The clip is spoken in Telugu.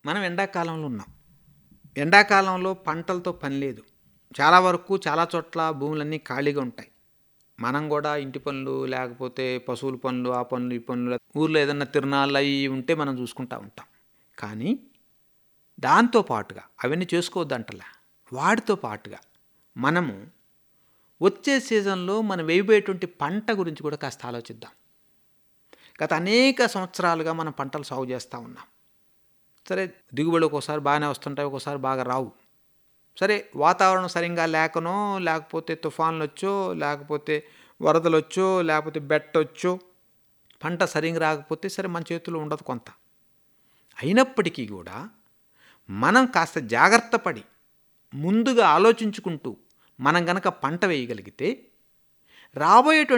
మనం ఎండాకాలంలో ఉన్నాం ఎండాకాలంలో పంటలతో పని లేదు చాలా వరకు చాలా చోట్ల భూములన్నీ ఖాళీగా ఉంటాయి మనం కూడా ఇంటి పనులు లేకపోతే పశువుల పనులు ఆ పనులు ఈ పనులు ఊర్లో ఏదన్నా తిరణాలు అవి ఉంటే మనం చూసుకుంటా ఉంటాం కానీ దాంతో పాటుగా అవన్నీ చేసుకోవద్దంటలా వాటితో పాటుగా మనము వచ్చే సీజన్లో మనం వేయబోయేటువంటి పంట గురించి కూడా కాస్త ఆలోచిద్దాం గత అనేక సంవత్సరాలుగా మనం పంటలు సాగు చేస్తూ ఉన్నాం సరే దిగుబడి ఒక్కోసారి బాగానే వస్తుంటాయి ఒక్కోసారి బాగా రావు సరే వాతావరణం సరిగ్గా లేకనో లేకపోతే తుఫాన్లు వచ్చో లేకపోతే వరదలు వచ్చో లేకపోతే బెట్ట వచ్చో పంట సరిగ్గా రాకపోతే సరే మన చేతిలో ఉండదు కొంత అయినప్పటికీ కూడా మనం కాస్త జాగ్రత్త పడి ముందుగా ఆలోచించుకుంటూ మనం గనక పంట వేయగలిగితే రాబోయేటువంటి